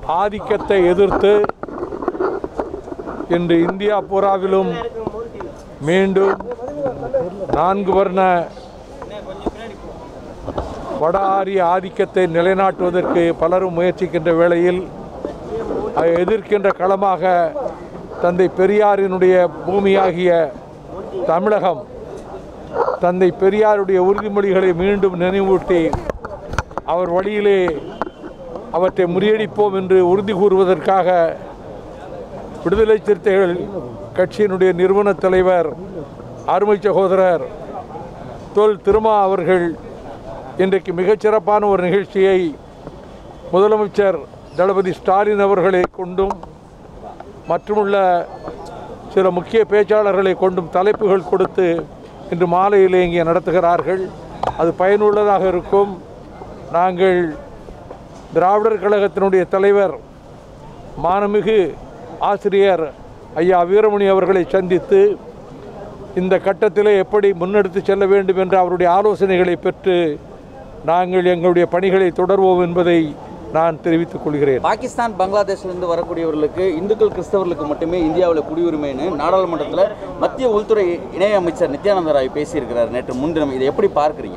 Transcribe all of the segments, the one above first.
ஆதிக்கத்தை எதிர்த்து இன்று இந்தியா பூராவிலும் மீண்டும் நான்கு வர்ண வட ஆரிய ஆதிக்கத்தை நிலைநாட்டுவதற்கு பலரும் முயற்சிக்கின்ற வேளையில் அதை எதிர்க்கின்ற களமாக தந்தை பெரியாரினுடைய பூமியாகிய தமிழகம் தந்தை பெரியாருடைய உறுதிமொழிகளை மீண்டும் நினைவூட்டி அவர் வழியிலே அவற்றை முறியடிப்போம் என்று உறுதி கூறுவதற்காக விடுதலை சிறுத்தைகள் கட்சியினுடைய நிறுவன தலைவர் அருமை சகோதரர் தொல் திருமா அவர்கள் இன்றைக்கு மிகச்சிறப்பான ஒரு நிகழ்ச்சியை முதலமைச்சர் தளபதி ஸ்டாலின் அவர்களை கொண்டும் மற்றுமுள்ள சில முக்கிய பேச்சாளர்களை கொண்டும் தலைப்புகள் கொடுத்து இன்று மாலையிலே இங்கே நடத்துகிறார்கள் அது பயனுள்ளதாக இருக்கும் நாங்கள் திராவிடர் கழகத்தினுடைய தலைவர் மானமிகு ஆசிரியர் ஐயா வீரமணி அவர்களை சந்தித்து இந்த கட்டத்திலே எப்படி முன்னெடுத்து செல்ல வேண்டும் என்ற அவருடைய ஆலோசனைகளை பெற்று நாங்கள் எங்களுடைய பணிகளை தொடர்வோம் என்பதை நான் தெரிவித்துக் கொள்கிறேன் பாகிஸ்தான் பங்களாதேஷ்லேருந்து வரக்கூடியவர்களுக்கு இந்துக்கள் கிறிஸ்தவர்களுக்கு மட்டுமே இந்தியாவில் குடியுரிமைன்னு நாடாளுமன்றத்தில் மத்திய உள்துறை இணையமைச்சர் நித்யானந்த ராய் பேசியிருக்கிறார் நேற்று முன்தினம் இதை எப்படி பார்க்குறீங்க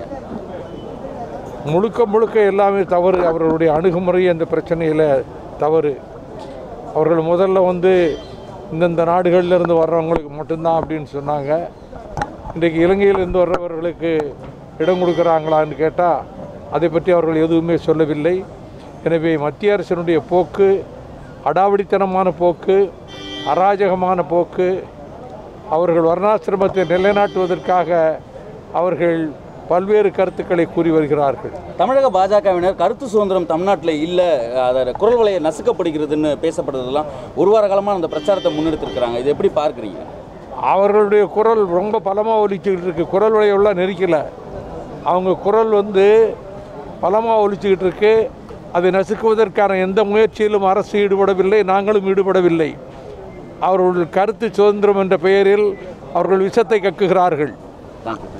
முழுக்க முழுக்க எல்லாமே தவறு அவர்களுடைய அணுகுமுறை அந்த பிரச்சனையில் தவறு அவர்கள் முதல்ல வந்து இந்தந்த நாடுகளில் இருந்து வர்றவங்களுக்கு மட்டும்தான் அப்படின்னு சொன்னாங்க இன்றைக்கு இலங்கையிலிருந்து வர்றவர்களுக்கு இடம் கொடுக்குறாங்களான்னு கேட்டால் அதை பற்றி அவர்கள் எதுவுமே சொல்லவில்லை எனவே மத்திய அரசினுடைய போக்கு அடாவடித்தனமான போக்கு அராஜகமான போக்கு அவர்கள் வர்ணாசிரமத்தை நிலைநாட்டுவதற்காக அவர்கள் பல்வேறு கருத்துக்களை கூறி வருகிறார்கள் தமிழக பாஜகவினர் கருத்து சுதந்திரம் தமிழ்நாட்டில் இல்லை அதை குரல் வலையை நசுக்கப்படுகிறதுன்னு பேசப்படுறதெல்லாம் ஒரு வார காலமாக அந்த பிரச்சாரத்தை முன்னெடுத்திருக்கிறாங்க இதை எப்படி பார்க்குறீங்க அவர்களுடைய குரல் ரொம்ப பலமாக ஒலிச்சுக்கிட்டு இருக்கு குரல் வளையெல்லாம் நெரிக்கலை அவங்க குரல் வந்து பலமாக ஒலிச்சுக்கிட்டு இருக்கு அதை நசுக்குவதற்கான எந்த முயற்சியிலும் அரசு ஈடுபடவில்லை நாங்களும் ஈடுபடவில்லை அவர்கள் கருத்து சுதந்திரம் என்ற பெயரில் அவர்கள் விஷத்தை கக்குகிறார்கள் தேங்க்யூ